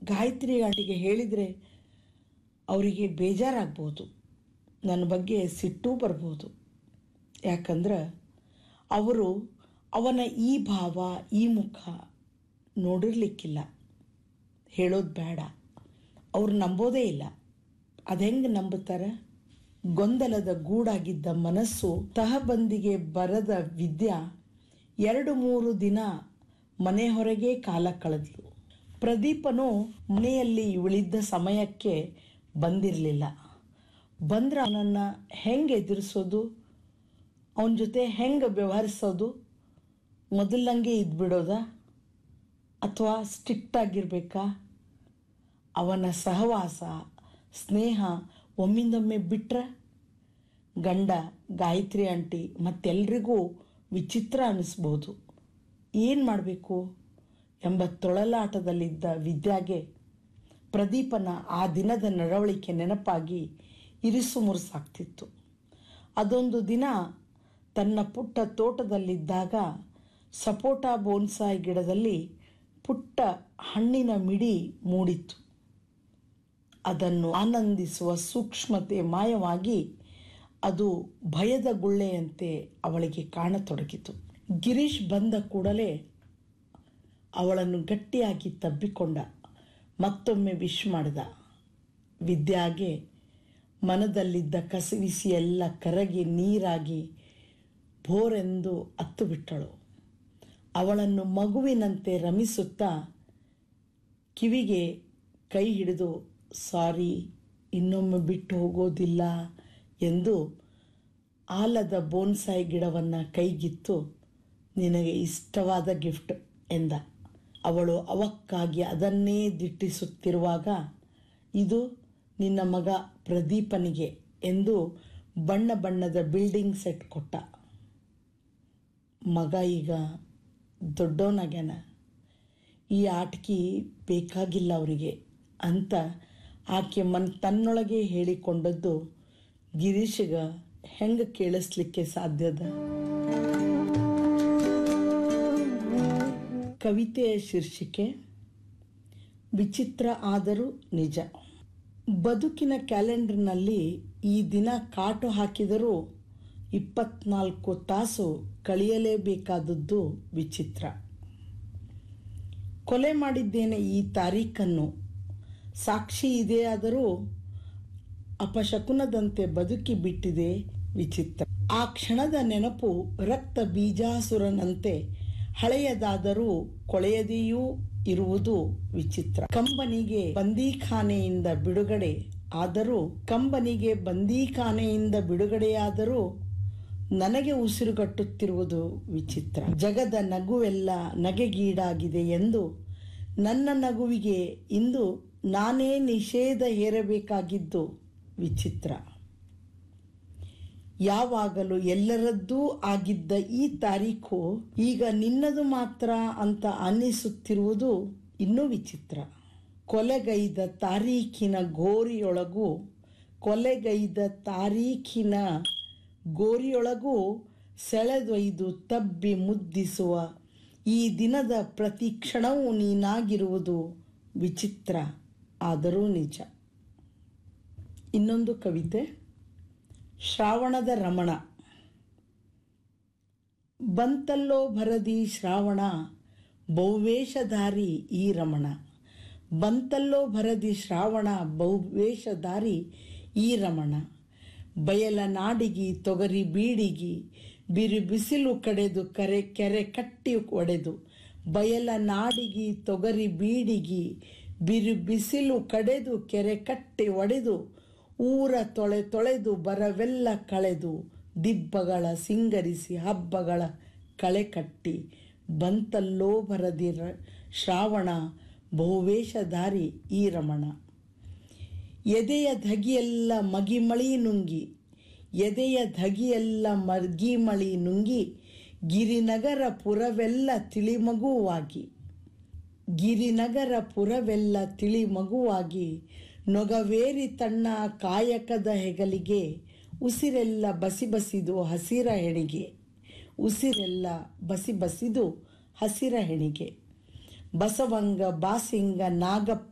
ಗಾಯತ್ರಿ ಆಂಟಿಗೆ ಹೇಳಿದರೆ ಅವರಿಗೆ ಬೇಜಾರಾಗ್ಬೋದು ನನ್ನ ಬಗ್ಗೆ ಸಿಟ್ಟು ಬರ್ಬೋದು ಯಾಕಂದ್ರೆ ಅವರು ಅವನ ಈ ಭಾವ ಈ ಮುಖ ನೋಡಿರ್ಲಿಕ್ಕಿಲ್ಲ ಹೇಳೋದು ಬೇಡ ಅವ್ರು ನಂಬೋದೇ ಇಲ್ಲ ಅದೆಂಗೆ ನಂಬುತ್ತಾರೆ ಗೊಂದಲದ ಗೂಡಾಗಿದ್ದ ಮನಸ್ಸು ತಹಬಂದಿಗೆ ಬರದ ವಿದ್ಯಾ ಎರಡು ಮೂರು ದಿನ ಮನೆ ಹೊರಗೆ ಕಾಲ ಕಳೆದ್ಲು ಪ್ರದೀಪನು ಮನೆಯಲ್ಲಿ ಉಳಿದ್ದ ಸಮಯಕ್ಕೆ ಬಂದಿರಲಿಲ್ಲ ಬಂದ್ರೆ ಅವನನ್ನು ಹೆಂಗೆ ಎದುರಿಸೋದು ಅವನ ಜೊತೆ ಹೆಂಗೆ ವ್ಯವಹರಿಸೋದು ಮೊದಲಂಗೆ ಇದ್ಬಿಡೋದಾ ಅಥವಾ ಸ್ಟ್ರಿಕ್ಟ್ ಆಗಿರ್ಬೇಕಾ ಅವನ ಸಹವಾಸ ಸ್ನೇಹ ಒಮ್ಮಿಂದೊಮ್ಮೆ ಬಿಟ್ರೆ ಗಂಡ ಗಾಯತ್ರಿ ಆಂಟಿ ಮತ್ತೆಲ್ರಿಗೂ ವಿಚಿತ್ರ ಅನ್ನಿಸ್ಬೋದು ಏನು ಮಾಡಬೇಕು ಎಂಬ ತೊಳಲಾಟದಲ್ಲಿದ್ದ ವಿದ್ಯಾಗೆ ಪ್ರದೀಪನ ಆ ದಿನದ ನಡವಳಿಕೆ ನೆನಪಾಗಿ ಇರಿಸು ಮುರುಸಾಗ್ತಿತ್ತು ಅದೊಂದು ದಿನ ತನ್ನ ಪುಟ್ಟ ತೋಟದಲ್ಲಿದ್ದಾಗ ಸಪೋಟ ಬೋನ್ಸಾಯಿ ಗಿಡದಲ್ಲಿ ಪುಟ್ಟ ಹಣ್ಣಿನ ಮಿಡಿ ಮೂಡಿತ್ತು ಅದನ್ನು ಆನಂದಿಸುವ ಸೂಕ್ಷ್ಮತೆ ಮಾಯವಾಗಿ ಅದು ಭಯದ ಗುಳ್ಳೆಯಂತೆ ಅವಳಿಗೆ ಕಾಣತೊಡಗಿತು ಗಿರೀಶ್ ಬಂದ ಕೂಡಲೇ ಅವಳನ್ನು ಗಟ್ಟಿಯಾಗಿ ತಬ್ಬಿಕೊಂಡ ಮತ್ತೊಮ್ಮೆ ವಿಶ್ ಮಾಡಿದ ವಿದ್ಯಾಗೆ ಮನದಲ್ಲಿದ್ದ ಕಸಿವಿಸಿ ಎಲ್ಲ ಕರಗಿ ನೀರಾಗಿ ಭೋರೆಂದು ಅತ್ತು ಬಿಟ್ಟಳು ಅವಳನ್ನು ಮಗುವಿನಂತೆ ರಮಿಸುತ್ತಾ ಕಿವಿಗೆ ಕೈ ಹಿಡಿದು ಸಾರಿ ಇನ್ನೊಮ್ಮೆ ಬಿಟ್ಟು ಹೋಗೋದಿಲ್ಲ ಎಂದು ಆಲದ ಬೋನ್ಸಾಯಿ ಗಿಡವನ್ನು ಕೈಗಿತ್ತು ನಿನಗೆ ಇಷ್ಟವಾದ ಗಿಫ್ಟ್ ಎಂದ ಅವಳು ಅವಕ್ಕಾಗಿ ಅದನ್ನೇ ದಿಟ್ಟಿಸುತ್ತಿರುವಾಗ ಇದು ನಿನ್ನ ಮಗ ಪ್ರದೀಪನಿಗೆ ಎಂದು ಬಣ್ಣ ಬಣ್ಣದ ಬಿಲ್ಡಿಂಗ್ ಸೆಟ್ ಕೊಟ್ಟ ಮಗ ಈಗ ದೊಡ್ಡವನಾಗ್ಯಾನ ಈ ಆಟಿಕೆ ಬೇಕಾಗಿಲ್ಲ ಅವರಿಗೆ ಅಂತ ಆಕೆ ಮನ್ ತನ್ನೊಳಗೆ ಹೇಳಿಕೊಂಡದ್ದು ಗಿರೀಶ್ಗ ಹೆಂಗೆ ಕೇಳಿಸ್ಲಿಕ್ಕೆ ಸಾಧ್ಯದ ಕವಿತೆಯ ಶೀರ್ಷಿಕೆ ವಿಚಿತ್ರ ಆದರೂ ನಿಜ ಬದುಕಿನ ಕ್ಯಾಲೆಂಡರ್ನಲ್ಲಿ ಈ ದಿನ ಕಾಟು ಹಾಕಿದರೂ ಇಪ್ಪತ್ನಾಲ್ಕು ತಾಸು ಕಳೆಯಲೇಬೇಕಾದದ್ದು ವಿಚಿತ್ರ ಕೊಲೆ ಮಾಡಿದ್ದೇನೆ ಈ ತಾರೀಖನ್ನು ಸಾಕ್ಷಿ ಇದೆಯಾದರೂ ಅಪಶಕುನದಂತೆ ಬದುಕಿ ಬಿಟ್ಟಿದೆ ವಿಚಿತ್ರ ಆ ಕ್ಷಣದ ನೆನಪು ರಕ್ತ ಬೀಜಾಸುರನಂತೆ ಹಳೆಯದಾದರೂ ಕೊಳೆಯದೆಯೂ ಇರುವುದು ವಿಚಿತ್ರ ಕಂಬನಿಗೆ ಬಂದೀಖಾನೆಯಿಂದ ಬಿಡುಗಡೆ ಆದರೂ ಕಂಬನಿಗೆ ಬಂದೀಖಾನೆಯಿಂದ ಬಿಡುಗಡೆಯಾದರೂ ನನಗೆ ಉಸಿರುಗಟ್ಟುತ್ತಿರುವುದು ವಿಚಿತ್ರ ಜಗದ ನಗುವೆಲ್ಲ ನಗೆಗೀಡಾಗಿದೆ ಎಂದು ನನ್ನ ನಗುವಿಗೆ ಇಂದು ನಾನೇ ನಿಷೇಧ ಹೇರಬೇಕಾಗಿದ್ದು ವಿಚಿತ್ರ ಯಾವಾಗಲೂ ಎಲ್ಲರದ್ದೂ ಆಗಿದ್ದ ಈ ತಾರೀಖು ಈಗ ನಿನ್ನದು ಮಾತ್ರ ಅಂತ ಅನ್ನಿಸುತ್ತಿರುವುದು ಇನ್ನೂ ವಿಚಿತ್ರ ಕೊಲೆಗೈದ ತಾರೀಖಿನ ಗೋರಿಯೊಳಗೂ ಕೊಲೆಗೈದ ತಾರೀಖಿನ ಗೋರಿಯೊಳಗೂ ಸೆಳೆದೊಯ್ದು ತಬ್ಬಿ ಮುದ್ದಿಸುವ ಈ ದಿನದ ಪ್ರತಿ ಕ್ಷಣವೂ ನೀನಾಗಿರುವುದು ವಿಚಿತ್ರ ಆದರೂ ನಿಜ ಇನ್ನೊಂದು ಕವಿತೆ ಶ್ರಾವಣದ ರಮಣ ಬಂತಲ್ಲೋ ಭರದಿ ಶ್ರಾವಣ ಬಹುವೇಷಧಾರಿ ಈ ರಮಣ ಬಂತಲ್ಲೋ ಭರದಿ ಶ್ರಾವಣ ಬಹುವೇಷಧಾರಿ ಈ ರಮಣ ಬಯಲ ನಾಡಿಗಿ ತೊಗರಿ ಬೀಡಿಗಿ ಬಿರು ಬಿಸಿಲು ಕಡೆದು ಕರೆ ಕೆರೆ ಕಟ್ಟಿ ಒಡೆದು ಬಯಲ ನಾಡಿಗಿ ತೊಗರಿ ಬೀಡಿಗಿ ಬಿರು ಬಿಸಿಲು ಕಡೆದು ಕೆರೆ ಕಟ್ಟಿ ಒಡೆದು ಊರ ತೊಳೆ ತೊಳೆದು ಬರವೆಲ್ಲ ಕಳೆದು ದಿಬ್ಬಗಳ ಸಿಂಗರಿಸಿ ಹಬ್ಬಗಳ ಕಳೆ ಕಟ್ಟಿ ಬಂತಲ್ಲೋ ಬರದಿರ ಶ್ರಾವಣ ಬಹುವೇಷಧಾರಿ ಈ ರಮಣ ಎದೆಯ ಧಗಿಯೆಲ್ಲ ಮಗಿಮಳಿ ನುಂಗಿ ಎದೆಯ ಧಗಿಯೆಲ್ಲ ಮರ್ಗಿಮಳಿ ನುಂಗಿ ಗಿರಿನಗರ ಪುರವೆಲ್ಲ ತಿಳಿಮಗುವಾಗಿ ಗಿರಿನಗರ ಪುರವೆಲ್ಲ ತಿಳಿಮಗುವಾಗಿ ನೊಗವೇರಿ ತನ್ನ ಕಾಯಕದ ಹೆಗಲಿಗೆ ಉಸಿರೆಲ್ಲ ಬಸಿ ಬಸಿದು ಹಸಿರ ಹೆಣಿಗೆ ಉಸಿರೆಲ್ಲ ಬಸಿ ಬಸಿದು ಹಸಿರ ಹೆಣಿಗೆ ಬಸವಂಗ ಬಾಸಿಂಗ ನಾಗಪ್ಪ